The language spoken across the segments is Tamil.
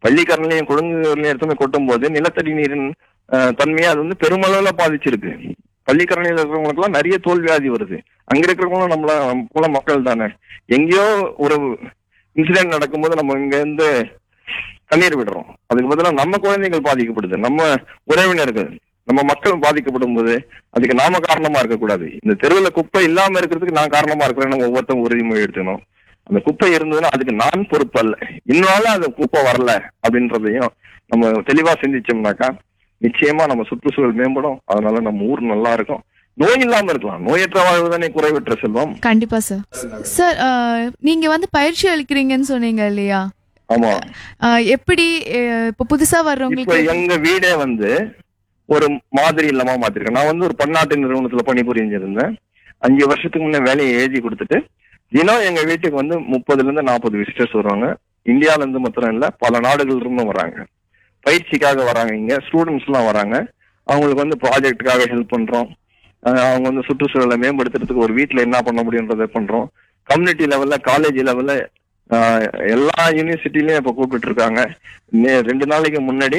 பள்ளிக்கரணையும் குழுங்குலையும் எடுத்துமே கொட்டும் போது நிலத்தடி நீரின் அஹ், தன்மையை அது வந்து பெருமளவுல பாதிச்சிருக்கு பள்ளிக்கரணையில் இருக்கிறவங்களுக்குலாம் நிறைய தோல் வியாதி வருது அங்க இருக்கிறவங்களும் நம்மள நம்ம போல மக்கள் தானே எங்கேயோ ஒரு இன்சிடென்ட் நடக்கும்போது நம்ம இங்க இருந்து கண்ணீர் விடுறோம் அதுக்கு பதிலாக நம்ம குழந்தைகள் பாதிக்கப்படுது நம்ம உறவினர்கள் நம்ம மக்கள் பாதிக்கப்படும் போது அதுக்கு நாம காரணமா இருக்கக்கூடாது இந்த தெருவில் குப்பை இல்லாம இருக்கிறதுக்கு நான் காரணமா இருக்கிறேன்னு நம்ம ஒவ்வொருத்தரும் உறுதிமொழி எடுத்துக்கணும் அந்த குப்பை இருந்ததுன்னா அதுக்கு நான் பொறுப்பு அல்ல இன்னும் அந்த குப்பை வரல அப்படின்றதையும் நம்ம தெளிவா சிந்திச்சோம்னாக்கா நிச்சயமா நம்ம சுற்றுச்சூழல் மேம்படும் அதனால நம்ம ஊர் நல்லா இருக்கும் நோய் இல்லாம இருக்கலாம் நோயற்ற வாழ்வு தானே குறைவற்ற செல்வம் கண்டிப்பா சார் சார் அஹ், நீங்க வந்து பயிற்சி அளிக்கிறீங்கன்னு சொன்னீங்க இல்லையா ஆமா அஹ், எப்படி அஹ், இப்ப புதுசா இப்ப வர்றவங்களுக்கு எங்க வீடே வந்து ஒரு மாதிரி இல்லமா மாத்திருக்கேன் நான் வந்து ஒரு பன்னாட்டு நிறுவனத்துல பணிபுரிஞ்சிருந்தேன் அஞ்சு வருஷத்துக்கு முன்ன வேலையை எழுதி கொடுத்துட்டு தினம் எங்க வீட்டுக்கு வந்து முப்பதுல இருந்து நாற்பது விசிட்டர்ஸ் வருவாங்க இந்தியால இருந்து மாத்திரம் இல்ல பல நாடுகள் இருந்தும் வராங்க பயிற்சிக்காக வராங்க இங்க ஸ்டூடெண்ட்ஸ் எல்லாம் வராங்க அவங்களுக்கு வந்து ப்ராஜெக்ட்டுக்காக ஹெல்ப் பண்றோம் அஹ் அவங்க வந்து சுற்றுச்சூழலை மேம்படுத்துறதுக்கு ஒரு வீட்ல என்ன பண்ண முடியுன்றதை பண்றோம் கம்யூனிட்டி லெவல்ல காலேஜ் லெவல்ல எல்லா யூனிவர்சிட்டிலயும் இப்ப கூப்பிட்டு இருக்காங்க நே- ரெண்டு நாளைக்கு முன்னாடி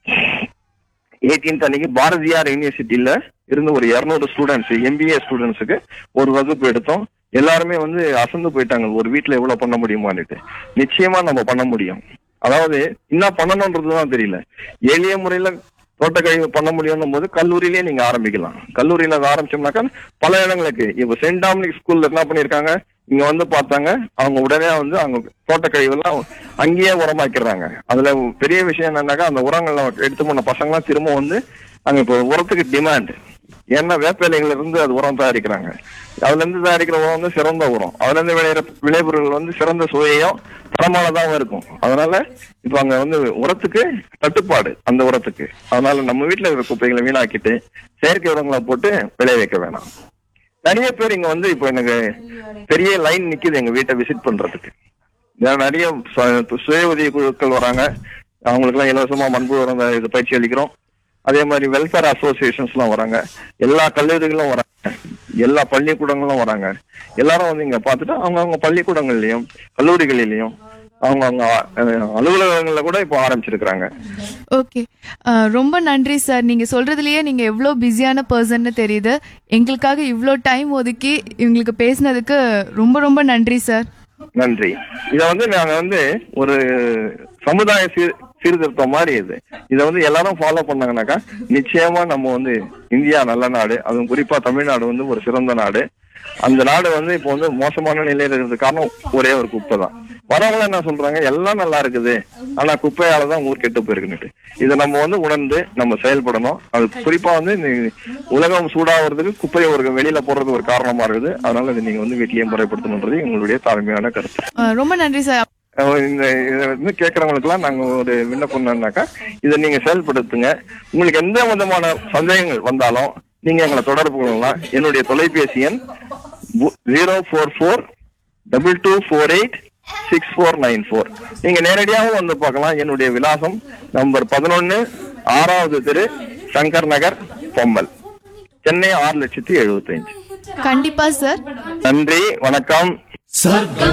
18th அன்னைக்கு பாரதியார் யூனிவர்சிட்டியில இருந்து ஒரு 200 ஸ்டூடெண்ட்ஸ் எம்பிஏ ஸ்டூடெண்ட்ஸுக்கு ஒரு வகுப்பு எடுத்தோம் எல்லாருமே வந்து அசந்து போயிட்டாங்க ஒரு வீட்ல எவ்வளவு பண்ண முடியுமான்னுட்டு நிச்சயமா நம்ம பண்ண முடியும் அதாவது என்ன பண்ணணும்ன்றதுதான் தெரியல எளிய முறையில தோட்டக்கழிவு பண்ண முடியும் போது கல்லூரியிலேயே நீங்க ஆரம்பிக்கலாம் கல்லூரியில அதை ஆரம்பிச்சோம்னாக்கா பல இடங்களுக்கு இப்ப சென்ட் டாமினிக் ஸ்கூல்ல என்ன பண்ணிருக்காங்க இங்க வந்து பார்த்தாங்க அவங்க உடனே வந்து அவங்க தோட்டக்கழிவெல்லாம் அங்கேயே உரமாக்கிடுறாங்க அதுல பெரிய விஷயம் என்னன்னாக்கா அந்த உரங்களை எடுத்து போன பசங்களாம் திரும்ப வந்து அங்க இப்போ உரத்துக்கு டிமாண்ட் ஏன்னா வேப்பிலைகள்ல இருந்து அது உரம் தயாரிக்கிறாங்க அதுல இருந்து தயாரிக்கிற உரம் வந்து சிறந்த உரம் அதுல இருந்து விளையிற விளைபொருள் வந்து சிறந்த சுவையும் தரமானதாகவும் இருக்கும் அதனால இப்ப அங்க வந்து உரத்துக்கு தட்டுப்பாடு அந்த உரத்துக்கு அதனால நம்ம வீட்டுல இருக்கிற குப்பைகளை வீணாக்கிட்டு செயற்கை உரங்களை போட்டு விளைய வைக்க வேணாம் நிறைய பேர் இங்க வந்து இப்போ எனக்கு பெரிய லைன் நிக்குது எங்க வீட்டை விசிட் பண்றதுக்கு நான் நிறைய ச- சுய உதவி குழுக்கள் வராங்க அவங்களுக்கு எல்லாம் இலவசமா மண்புழு உரம் த- இது பயிற்சி அளிக்கிறோம் அதே மாதிரி வெல்ஃபேர் அசோசியேஷன்ஸ் எல்லாம் வராங்க எல்லா கல்லூரிகளும் வராங்க எல்லா பள்ளிக்கூடங்களும் வராங்க எல்லாரும் வந்து இங்க பார்த்துட்டு அவங்க அவங்க பள்ளிக்கூடங்கள்லயும் கல்லூரிகளிலையும் அவங்க அவங்க அலுவலகங்கள்ல கூட இப்போ ஆரம்பிச்சிருக்கிறாங்க ஓகே ரொம்ப நன்றி சார் நீங்க சொல்றதுலயே நீங்க எவ்வளோ பிஸியான பர்சன்னு தெரியுது எங்களுக்காக இவ்வளோ டைம் ஒதுக்கி இவங்களுக்கு பேசினதுக்கு ரொம்ப ரொம்ப நன்றி சார் நன்றி இத வந்து நாங்க வந்து ஒரு சமுதாய சீர் சீர்திருத்தம் மாதிரி இது இத வந்து எல்லாரும் ஃபாலோ பண்ணாங்கன்னாக்கா நிச்சயமா நம்ம வந்து இந்தியா நல்ல நாடு அதுவும் குறிப்பா தமிழ்நாடு வந்து ஒரு சிறந்த நாடு அந்த நாடு வந்து இப்போ வந்து மோசமான நிலையில இருக்கிறது காரணம் ஒரே ஒரு குப்பை தான் வரவங்க என்ன சொல்றாங்க எல்லாம் நல்லா இருக்குது ஆனா குப்பையால தான் ஊர் கெட்டு போயிருக்குன்னுட்டு இதை நம்ம வந்து உணர்ந்து நம்ம செயல்படணும் அது குறிப்பா வந்து இந்த உலகம் சூடாகிறதுக்கு குப்பையை ஒரு வெளியில போடுறது ஒரு காரணமா இருக்குது அதனால இதை நீங்க வந்து வீட்டிலேயே முறைப்படுத்தணுன்றது எங்களுடைய தாழ்மையான கருத்து அஹ், ரொம்ப நன்றி சார் அஹ் இந்த இதை வந்து கேட்கறவங்களுக்குலாம் நாங்க ஒரு விண்ணப்பம் என்னன்னாக்கா இதை நீங்க செயல்படுத்துங்க உங்களுக்கு எந்த விதமான சந்தேகங்கள் வந்தாலும் நீங்க எங்களை தொடர்பு கொள்ளலாம் என்னுடைய தொலைபேசி எண் zero four four double two four eight six four nine four நீங்க நேரடியாகவும் வந்து பார்க்கலாம் என்னுடைய விலாசம் நம்பர் பதினொன்னு ஆறாவது தெரு சங்கர் நகர் பொம்மல் சென்னை ஆறு லட்சத்தி எழுபத்தஞ்சு கண்டிப்பா சார் நன்றி வணக்கம் சொர்க்கம்